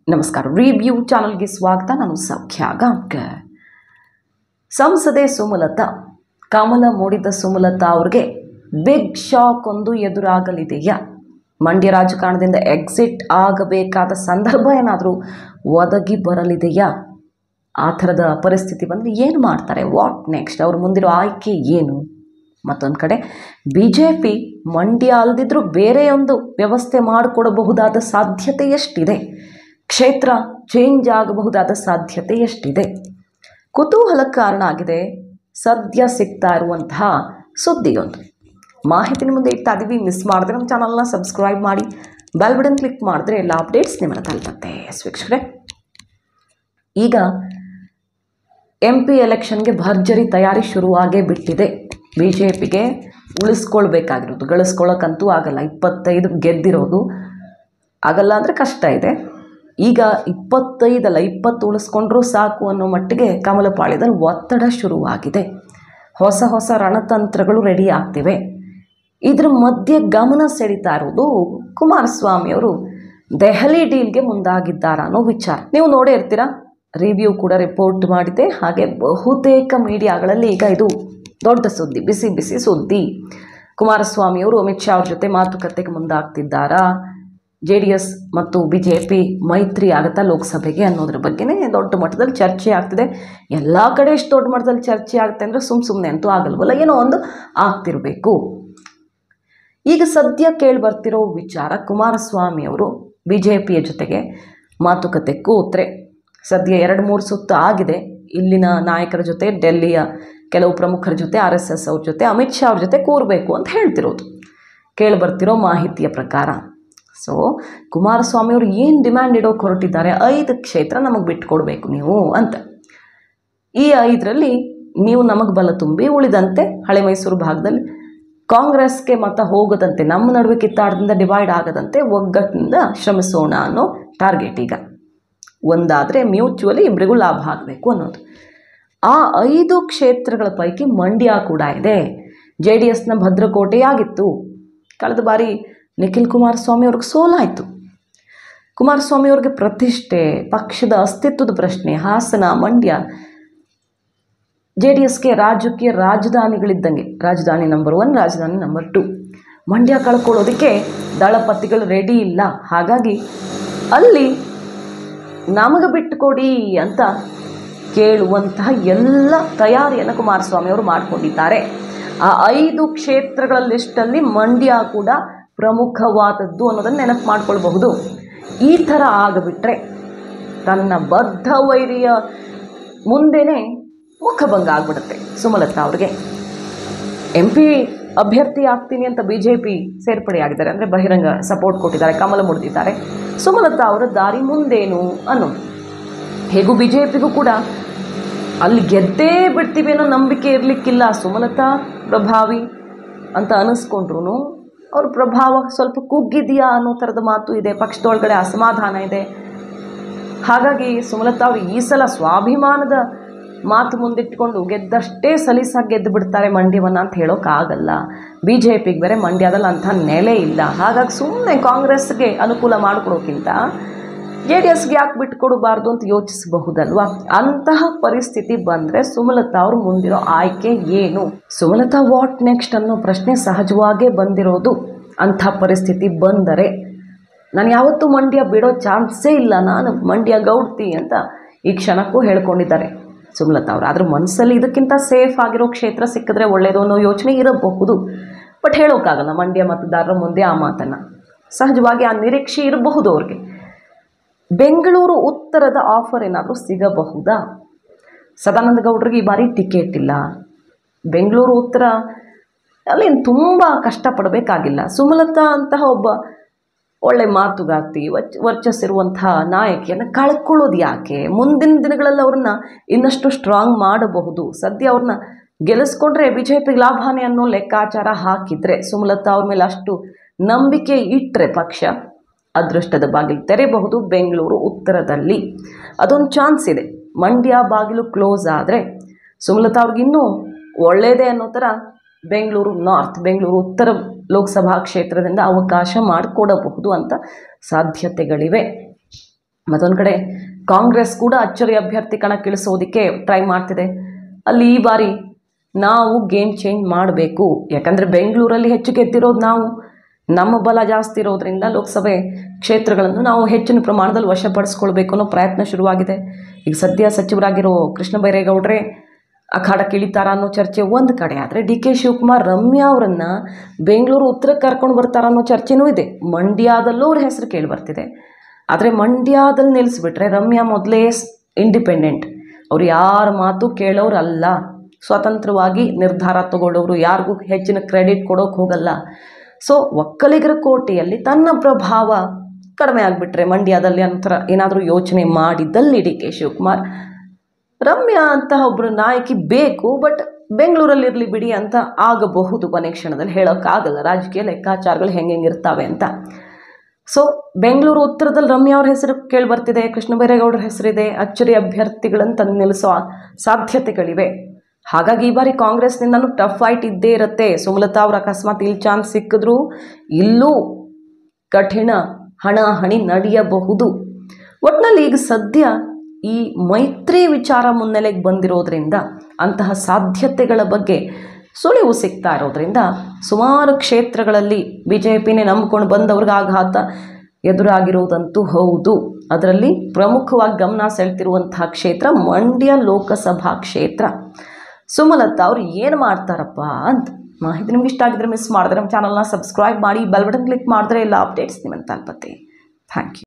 ನಮಸ್ಕಾರ ರಿವ್ಯೂ ಚಾನಲ್ಗೆ ಸ್ವಾಗತ ನಾನು ಸೌಖ್ಯ ಗಾಂವ್ಕರ್ ಸಂಸದೆ ಸುಮಲತಾ ಕಮಲ ಮೂಡಿದ ಸುಮಲತಾ ಅವ್ರಿಗೆ ಬಿಗ್ ಶಾಕ್ ಒಂದು ಎದುರಾಗಲಿದೆಯಾ ಮಂಡ್ಯ ರಾಜಕಾರಣದಿಂದ ಎಕ್ಸಿಟ್ ಆಗಬೇಕಾದ ಸಂದರ್ಭ ಏನಾದರೂ ಒದಗಿ ಬರಲಿದೆಯಾ ಆ ಥರದ ಪರಿಸ್ಥಿತಿ ಬಂದರೆ ಏನು ಮಾಡ್ತಾರೆ ವಾಟ್ ನೆಕ್ಸ್ಟ್ ಅವ್ರ ಮುಂದಿರೋ ಆಯ್ಕೆ ಏನು ಮತ್ತೊಂದು ಕಡೆ ಬಿ ಜೆ ಪಿ ಮಂಡ್ಯ ಅಲ್ಲದಿದ್ದರೂ ಬೇರೆ ಒಂದು ವ್ಯವಸ್ಥೆ ಮಾಡಿಕೊಡಬಹುದಾದ ಸಾಧ್ಯತೆ ಎಷ್ಟಿದೆ ಕ್ಷೇತ್ರ ಚೇಂಜ್ ಆಗಬಹುದಾದ ಸಾಧ್ಯತೆ ಎಷ್ಟಿದೆ ಕುತೂಹಲ ಕಾರಣ ಆಗಿದೆ ಸದ್ಯ ಸಿಗ್ತಾ ಇರುವಂತಹ ಸುದ್ದಿಯೊಂದು ಮಾಹಿತಿ ನಿಮ್ಮ ಮುಂದೆ ಇಡ್ತಾ ಇದ್ದೀವಿ ಮಿಸ್ ಮಾಡಿದ್ರೆ ನಮ್ಮ ಚಾನಲ್ನ ಸಬ್ಸ್ಕ್ರೈಬ್ ಮಾಡಿ ಬೆಲ್ ಬಟನ್ ಕ್ಲಿಕ್ ಮಾಡಿದ್ರೆ ಎಲ್ಲ ಅಪ್ಡೇಟ್ಸ್ ನಿಮ್ಮನ್ನು ತಲುಪುತ್ತೆ ಎಸ್ ವೀಕ್ಷಕರೇ ಈಗ ಎಂ ಪಿ ಎಲೆಕ್ಷನ್ಗೆ ಭರ್ಜರಿ ತಯಾರಿ ಶುರುವಾಗೇ ಬಿಟ್ಟಿದೆ ಬಿ ಜೆ ಪಿಗೆ ಉಳಿಸ್ಕೊಳ್ಬೇಕಾಗಿರೋದು ಗಳಿಸ್ಕೊಳ್ಳೋಕ್ಕಂತೂ ಆಗಲ್ಲ ಇಪ್ಪತ್ತೈದು ಗೆದ್ದಿರೋದು ಆಗಲ್ಲ ಅಂದರೆ ಕಷ್ಟ ಇದೆ ಈಗ ಇಪ್ಪತ್ತೈದಲ್ಲ ಇಪ್ಪತ್ತು ಉಳಿಸ್ಕೊಂಡ್ರೂ ಸಾಕು ಅನ್ನೋ ಮಟ್ಟಿಗೆ ಕಮಲಪಾಳ್ಯದಲ್ಲಿ ಒತ್ತಡ ಶುರುವಾಗಿದೆ ಹೊಸ ಹೊಸ ರಣತಂತ್ರಗಳು ರೆಡಿ ಆಗ್ತಿವೆ ಇದ್ರ ಮಧ್ಯೆ ಗಮನ ಸೆಳೀತಾ ಇರೋದು ಕುಮಾರಸ್ವಾಮಿ ಅವರು ದೆಹಲಿ ಡೀಲ್ಗೆ ಮುಂದಾಗಿದ್ದಾರಾ ಅನ್ನೋ ವಿಚಾರ ನೀವು ನೋಡೇ ಇರ್ತೀರಾ ರಿವ್ಯೂ ಕೂಡ ರಿಪೋರ್ಟ್ ಮಾಡಿದೆ ಹಾಗೆ ಬಹುತೇಕ ಮೀಡಿಯಾಗಳಲ್ಲಿ ಈಗ ಇದು ದೊಡ್ಡ ಸುದ್ದಿ ಬಿಸಿ ಬಿಸಿ ಸುದ್ದಿ ಕುಮಾರಸ್ವಾಮಿ ಅವರು ಅಮಿತ್ ಶಾ ಅವ್ರ ಜೊತೆ ಮಾತುಕತೆಗೆ ಮುಂದಾಗ್ತಿದ್ದಾರಾ ಜೆ ಡಿ ಎಸ್ ಮತ್ತು ಬಿ ಜೆ ಪಿ ಮೈತ್ರಿ ಆಗುತ್ತಾ ಲೋಕಸಭೆಗೆ ಅನ್ನೋದ್ರ ಬಗ್ಗೆನೇ ದೊಡ್ಡ ಮಟ್ಟದಲ್ಲಿ ಚರ್ಚೆ ಆಗ್ತಿದೆ ಎಲ್ಲ ಕಡೆ ಇಷ್ಟು ದೊಡ್ಡ ಮಟ್ಟದಲ್ಲಿ ಚರ್ಚೆ ಆಗುತ್ತೆ ಅಂದರೆ ಸುಮ್ಮ ಸುಮ್ಮನೆ ಅಂತೂ ಆಗಲ್ವಲ್ಲ ಏನೋ ಒಂದು ಆಗ್ತಿರಬೇಕು ಈಗ ಸದ್ಯ ಕೇಳಿ ಬರ್ತಿರೋ ವಿಚಾರ ಕುಮಾರಸ್ವಾಮಿ ಅವರು ಬಿ ಜೆ ಪಿಯ ಜೊತೆಗೆ ಮಾತುಕತೆ ಕೂತ್ರೆ ಸದ್ಯ ಎರಡು ಮೂರು ಸುತ್ತು ಆಗಿದೆ ಇಲ್ಲಿನ ನಾಯಕರ ಜೊತೆ ಡೆಲ್ಲಿಯ ಕೆಲವು ಪ್ರಮುಖರ ಜೊತೆ ಆರ್ ಎಸ್ ಎಸ್ ಅವ್ರ ಜೊತೆ ಅಮಿತ್ ಶಾ ಅವ್ರ ಜೊತೆ ಕೂರಬೇಕು ಅಂತ ಹೇಳ್ತಿರೋದು ಕೇಳಿ ಬರ್ತಿರೋ ಮಾಹಿತಿಯ ಪ್ರಕಾರ ಸೊ ಕುಮಾರಸ್ವಾಮಿ ಅವರು ಏನು ಡಿಮ್ಯಾಂಡ್ ಇಡೋಕೆ ಹೊರಟಿದ್ದಾರೆ ಐದು ಕ್ಷೇತ್ರ ನಮಗೆ ಬಿಟ್ಕೊಡ್ಬೇಕು ನೀವು ಅಂತ ಈ ಐದರಲ್ಲಿ ನೀವು ನಮಗೆ ಬಲ ತುಂಬಿ ಉಳಿದಂತೆ ಹಳೆ ಮೈಸೂರು ಭಾಗದಲ್ಲಿ ಕಾಂಗ್ರೆಸ್ಗೆ ಮತ ಹೋಗದಂತೆ ನಮ್ಮ ನಡುವೆ ಕಿತ್ತಾಟದಿಂದ ಡಿವೈಡ್ ಆಗದಂತೆ ಒಗ್ಗಟ್ಟಿನಿಂದ ಶ್ರಮಿಸೋಣ ಅನ್ನೋ ಟಾರ್ಗೆಟ್ ಈಗ ಒಂದಾದರೆ ಮ್ಯೂಚುವಲಿ ಇಬ್ಬರಿಗೂ ಲಾಭ ಆಗಬೇಕು ಅನ್ನೋದು ಆ ಐದು ಕ್ಷೇತ್ರಗಳ ಪೈಕಿ ಮಂಡ್ಯ ಕೂಡ ಇದೆ ಜೆ ಡಿ ಎಸ್ನ ಭದ್ರಕೋಟೆಯಾಗಿತ್ತು ಕಳೆದ ಬಾರಿ ನಿಖಿಲ್ ಕುಮಾರಸ್ವಾಮಿ ಅವ್ರಿಗೆ ಸೋಲಾಯಿತು ಕುಮಾರಸ್ವಾಮಿ ಅವ್ರಿಗೆ ಪ್ರತಿಷ್ಠೆ ಪಕ್ಷದ ಅಸ್ತಿತ್ವದ ಪ್ರಶ್ನೆ ಹಾಸನ ಮಂಡ್ಯ ಜೆ ಡಿ ಎಸ್ಗೆ ರಾಜಕೀಯ ರಾಜಧಾನಿಗಳಿದ್ದಂಗೆ ರಾಜಧಾನಿ ನಂಬರ್ ಒನ್ ರಾಜಧಾನಿ ನಂಬರ್ ಟು ಮಂಡ್ಯ ಕಳ್ಕೊಳ್ಳೋದಕ್ಕೆ ದಳಪತಿಗಳು ರೆಡಿ ಇಲ್ಲ ಹಾಗಾಗಿ ಅಲ್ಲಿ ನಮಗೆ ಬಿಟ್ಟುಕೊಡಿ ಅಂತ ಕೇಳುವಂತಹ ಎಲ್ಲ ತಯಾರಿಯನ್ನು ಕುಮಾರಸ್ವಾಮಿ ಅವರು ಮಾಡಿಕೊಂಡಿದ್ದಾರೆ ಆ ಐದು ಕ್ಷೇತ್ರಗಳ ಲಿಸ್ಟಲ್ಲಿ ಮಂಡ್ಯ ಕೂಡ ಪ್ರಮುಖವಾದದ್ದು ಅನ್ನೋದನ್ನು ನೆನಪು ಮಾಡ್ಕೊಳ್ಬಹುದು ಈ ಥರ ಆಗಿಬಿಟ್ರೆ ತನ್ನ ಬದ್ಧ ವೈರಿಯ ಮುಂದೆನೇ ಮುಖಭಂಗ ಆಗ್ಬಿಡುತ್ತೆ ಸುಮಲತಾ ಅವ್ರಿಗೆ ಎಂ ಪಿ ಅಭ್ಯರ್ಥಿ ಆಗ್ತೀನಿ ಅಂತ ಬಿ ಜೆ ಪಿ ಸೇರ್ಪಡೆಯಾಗಿದ್ದಾರೆ ಅಂದರೆ ಬಹಿರಂಗ ಸಪೋರ್ಟ್ ಕೊಟ್ಟಿದ್ದಾರೆ ಕಮಲ ಮುಡಿದಿದ್ದಾರೆ ಸುಮಲತಾ ಅವರ ದಾರಿ ಮುಂದೇನು ಅನ್ನೋದು ಹೇಗೂ ಬಿ ಜೆ ಪಿಗೂ ಕೂಡ ಅಲ್ಲಿ ಗೆದ್ದೇ ಬಿಡ್ತೀವಿ ಅನ್ನೋ ನಂಬಿಕೆ ಇರಲಿಕ್ಕಿಲ್ಲ ಸುಮಲತಾ ಪ್ರಭಾವಿ ಅಂತ ಅನ್ನಿಸ್ಕೊಂಡ್ರು ಅವ್ರ ಪ್ರಭಾವ ಸ್ವಲ್ಪ ಕುಗ್ಗಿದೆಯಾ ಅನ್ನೋ ಥರದ ಮಾತು ಇದೆ ಪಕ್ಷದೊಳಗಡೆ ಅಸಮಾಧಾನ ಇದೆ ಹಾಗಾಗಿ ಸುಮಲತಾ ಅವರು ಈ ಸಲ ಸ್ವಾಭಿಮಾನದ ಮಾತು ಮುಂದಿಟ್ಕೊಂಡು ಗೆದ್ದಷ್ಟೇ ಸಲೀಸಾಗಿ ಗೆದ್ದು ಬಿಡ್ತಾರೆ ಮಂಡ್ಯವನ್ನು ಅಂತ ಹೇಳೋಕ್ಕಾಗಲ್ಲ ಬಿ ಜೆ ಪಿಗೆ ಬೇರೆ ಮಂಡ್ಯದಲ್ಲಿ ಅಂಥ ನೆಲೆ ಇಲ್ಲ ಹಾಗಾಗಿ ಸುಮ್ಮನೆ ಕಾಂಗ್ರೆಸ್ಗೆ ಅನುಕೂಲ ಮಾಡಿಕೊಡೋಕ್ಕಿಂತ ಜೆ ಡಿ ಎಸ್ಗೆ ಯಾಕೆ ಬಿಟ್ಕೊಡಬಾರ್ದು ಅಂತ ಯೋಚಿಸಬಹುದಲ್ವಾ ಅಂತಹ ಪರಿಸ್ಥಿತಿ ಬಂದರೆ ಸುಮಲತಾ ಅವ್ರ ಮುಂದಿರೋ ಆಯ್ಕೆ ಏನು ಸುಮಲತಾ ವಾಟ್ ನೆಕ್ಸ್ಟ್ ಅನ್ನೋ ಪ್ರಶ್ನೆ ಸಹಜವಾಗೇ ಬಂದಿರೋದು ಅಂಥ ಪರಿಸ್ಥಿತಿ ಬಂದರೆ ನಾನು ಯಾವತ್ತೂ ಮಂಡ್ಯ ಬಿಡೋ ಚಾನ್ಸೇ ಇಲ್ಲ ನಾನು ಮಂಡ್ಯ ಗೌಡ್ತಿ ಅಂತ ಈ ಕ್ಷಣಕ್ಕೂ ಹೇಳ್ಕೊಂಡಿದ್ದಾರೆ ಸುಮಲತಾ ಅವರು ಆದ್ರೆ ಮನಸ್ಸಲ್ಲಿ ಇದಕ್ಕಿಂತ ಸೇಫ್ ಆಗಿರೋ ಕ್ಷೇತ್ರ ಸಿಕ್ಕಿದ್ರೆ ಒಳ್ಳೆಯದು ಅನ್ನೋ ಯೋಚನೆ ಇರಬಹುದು ಬಟ್ ಹೇಳೋಕ್ಕಾಗಲ್ಲ ಮಂಡ್ಯ ಮತದಾರರ ಮುಂದೆ ಆ ಮಾತನ್ನು ಸಹಜವಾಗಿ ಆ ನಿರೀಕ್ಷೆ ಇರಬಹುದು ಅವ್ರಿಗೆ ಬೆಂಗಳೂರು ಉತ್ತರದ ಆಫರ್ ಏನಾದರೂ ಸಿಗಬಹುದಾ ಸದಾನಂದ ಗೌಡ್ರಿಗೆ ಈ ಬಾರಿ ಟಿಕೆಟ್ ಇಲ್ಲ ಬೆಂಗಳೂರು ಉತ್ತರ ಅಲ್ಲಿ ತುಂಬ ಕಷ್ಟಪಡಬೇಕಾಗಿಲ್ಲ ಸುಮಲತಾ ಅಂತಹ ಒಬ್ಬ ಒಳ್ಳೆ ಮಾತುಗಾರ್ತಿ ವಚ್ ವರ್ಚಸ್ಸಿರುವಂತಹ ನಾಯಕಿಯನ್ನು ಕಳ್ಕೊಳ್ಳೋದು ಯಾಕೆ ಮುಂದಿನ ದಿನಗಳಲ್ಲಿ ಅವ್ರನ್ನ ಇನ್ನಷ್ಟು ಸ್ಟ್ರಾಂಗ್ ಮಾಡಬಹುದು ಸದ್ಯ ಅವ್ರನ್ನ ಗೆಲ್ಲಿಸ್ಕೊಂಡ್ರೆ ಬಿ ಜೆ ಪಿಗೆ ಲಾಭಾನೆ ಅನ್ನೋ ಲೆಕ್ಕಾಚಾರ ಹಾಕಿದರೆ ಸುಮಲತಾ ಅವ್ರ ಮೇಲೆ ಅಷ್ಟು ನಂಬಿಕೆ ಇಟ್ಟರೆ ಪಕ್ಷ ಅದೃಷ್ಟದ ಬಾಗಿಲು ತೆರೆಯಬಹುದು ಬೆಂಗಳೂರು ಉತ್ತರದಲ್ಲಿ ಅದೊಂದು ಚಾನ್ಸ್ ಇದೆ ಮಂಡ್ಯ ಬಾಗಿಲು ಕ್ಲೋಸ್ ಆದರೆ ಸುಮಲತಾ ಅವ್ರಿಗೆ ಇನ್ನೂ ಒಳ್ಳೆಯದೇ ಅನ್ನೋ ಥರ ಬೆಂಗಳೂರು ನಾರ್ತ್ ಬೆಂಗಳೂರು ಉತ್ತರ ಲೋಕಸಭಾ ಕ್ಷೇತ್ರದಿಂದ ಅವಕಾಶ ಮಾಡಿಕೊಡಬಹುದು ಅಂತ ಸಾಧ್ಯತೆಗಳಿವೆ ಮತ್ತೊಂದು ಕಡೆ ಕಾಂಗ್ರೆಸ್ ಕೂಡ ಅಚ್ಚರಿ ಅಭ್ಯರ್ಥಿ ಕಣಕ್ಕಿಳಿಸೋದಕ್ಕೆ ಟ್ರೈ ಮಾಡ್ತಿದೆ ಅಲ್ಲಿ ಈ ಬಾರಿ ನಾವು ಗೇಮ್ ಚೇಂಜ್ ಮಾಡಬೇಕು ಯಾಕಂದರೆ ಬೆಂಗಳೂರಲ್ಲಿ ಹೆಚ್ಚು ಗೆದ್ದಿರೋದು ನಾವು ನಮ್ಮ ಬಲ ಜಾಸ್ತಿ ಇರೋದ್ರಿಂದ ಲೋಕಸಭೆ ಕ್ಷೇತ್ರಗಳನ್ನು ನಾವು ಹೆಚ್ಚಿನ ಪ್ರಮಾಣದಲ್ಲಿ ವಶಪಡಿಸ್ಕೊಳ್ಬೇಕು ಅನ್ನೋ ಪ್ರಯತ್ನ ಶುರುವಾಗಿದೆ ಈಗ ಸದ್ಯ ಸಚಿವರಾಗಿರೋ ಕೃಷ್ಣ ಬೈರೇಗೌಡ್ರೆ ಅಖಾಡಕ್ಕೆ ಇಳಿತಾರ ಅನ್ನೋ ಚರ್ಚೆ ಒಂದು ಕಡೆ ಆದರೆ ಡಿ ಕೆ ಶಿವಕುಮಾರ್ ರಮ್ಯಾ ಅವರನ್ನು ಬೆಂಗಳೂರು ಉತ್ತರಕ್ಕೆ ಕರ್ಕೊಂಡು ಬರ್ತಾರ ಅನ್ನೋ ಚರ್ಚೆನೂ ಇದೆ ಮಂಡ್ಯದಲ್ಲೂ ಅವ್ರ ಹೆಸರು ಕೇಳಿ ಬರ್ತಿದೆ ಆದರೆ ಮಂಡ್ಯದಲ್ಲಿ ನಿಲ್ಲಿಸ್ಬಿಟ್ರೆ ರಮ್ಯಾ ಮೊದಲೇ ಇಂಡಿಪೆಂಡೆಂಟ್ ಅವ್ರು ಯಾರ ಮಾತು ಕೇಳೋರು ಅಲ್ಲ ಸ್ವತಂತ್ರವಾಗಿ ನಿರ್ಧಾರ ತಗೊಳ್ಳೋರು ಯಾರಿಗೂ ಹೆಚ್ಚಿನ ಕ್ರೆಡಿಟ್ ಕೊಡೋಕೆ ಹೋಗಲ್ಲ ಸೊ ಒಕ್ಕಲಿಗರ ಕೋಟೆಯಲ್ಲಿ ತನ್ನ ಪ್ರಭಾವ ಕಡಿಮೆ ಆಗಿಬಿಟ್ರೆ ಮಂಡ್ಯದಲ್ಲಿ ಅಂತರ ಏನಾದರೂ ಯೋಚನೆ ಮಾಡಿದ್ದಲ್ಲಿ ಡಿ ಕೆ ಶಿವಕುಮಾರ್ ರಮ್ಯಾ ಅಂತಹ ಒಬ್ಬರು ನಾಯಕಿ ಬೇಕು ಬಟ್ ಬೆಂಗಳೂರಲ್ಲಿರಲಿ ಬಿಡಿ ಅಂತ ಆಗಬಹುದು ಕೊನೆ ಕ್ಷಣದಲ್ಲಿ ಹೇಳೋಕ್ಕಾಗಲ್ಲ ರಾಜಕೀಯ ಲೆಕ್ಕಾಚಾರಗಳು ಹೆಂಗೆ ಹೆಂಗಿರ್ತಾವೆ ಅಂತ ಸೊ ಬೆಂಗಳೂರು ಉತ್ತರದಲ್ಲಿ ರಮ್ಯಾ ಅವ್ರ ಹೆಸರು ಕೇಳಿ ಬರ್ತಿದೆ ಕೃಷ್ಣ ಬೈರೇಗೌಡರ ಹೆಸರಿದೆ ಅಚ್ಚರಿ ಅಭ್ಯರ್ಥಿಗಳನ್ನು ತಂದು ನಿಲ್ಲಿಸೋ ಸಾಧ್ಯತೆಗಳಿವೆ ಹಾಗಾಗಿ ಈ ಬಾರಿ ಕಾಂಗ್ರೆಸ್ನಿಂದನೂ ಟಫ್ ಫೈಟ್ ಇದ್ದೇ ಇರುತ್ತೆ ಸುಮಲತಾ ಅವ್ರ ಅಕಸ್ಮಾತ್ ಇಲ್ಲಿ ಚಾನ್ಸ್ ಸಿಕ್ಕಿದ್ರೂ ಇಲ್ಲೂ ಕಠಿಣ ಹಣಾಹಣಿ ನಡೆಯಬಹುದು ಒಟ್ಟಿನಲ್ಲಿ ಈಗ ಸದ್ಯ ಈ ಮೈತ್ರಿ ವಿಚಾರ ಮುನ್ನೆಲೆಗೆ ಬಂದಿರೋದ್ರಿಂದ ಅಂತಹ ಸಾಧ್ಯತೆಗಳ ಬಗ್ಗೆ ಸುಳಿವು ಸಿಗ್ತಾ ಇರೋದ್ರಿಂದ ಸುಮಾರು ಕ್ಷೇತ್ರಗಳಲ್ಲಿ ಬಿ ಜೆ ಪಿನೇ ನಂಬ್ಕೊಂಡು ಬಂದವ್ರಿಗೆ ಆಘಾತ ಎದುರಾಗಿರುವುದಂತೂ ಹೌದು ಅದರಲ್ಲಿ ಪ್ರಮುಖವಾಗಿ ಗಮನ ಸೆಳ್ತಿರುವಂತಹ ಕ್ಷೇತ್ರ ಮಂಡ್ಯ ಲೋಕಸಭಾ ಕ್ಷೇತ್ರ ಸುಮಲತಾ ಅವ್ರು ಏನು ಮಾಡ್ತಾರಪ್ಪ ಅಂತ ಮಾಹಿತಿ ನಿಮ್ಗೆ ಇಷ್ಟ ಆಗಿದ್ರೆ ಮಿಸ್ ಮಾಡಿದ್ರೆ ನಮ್ಮ ಚಾನಲ್ನ ಸಬ್ಸ್ಕ್ರೈಬ್ ಮಾಡಿ ಬೆಲ್ ಬಟನ್ ಕ್ಲಿಕ್ ಮಾಡಿದ್ರೆ ಎಲ್ಲ ಅಪ್ಡೇಟ್ಸ್ ನಿಮ್ಮನ್ನು ತಲುಪತ್ತೆ ಥ್ಯಾಂಕ್ ಯು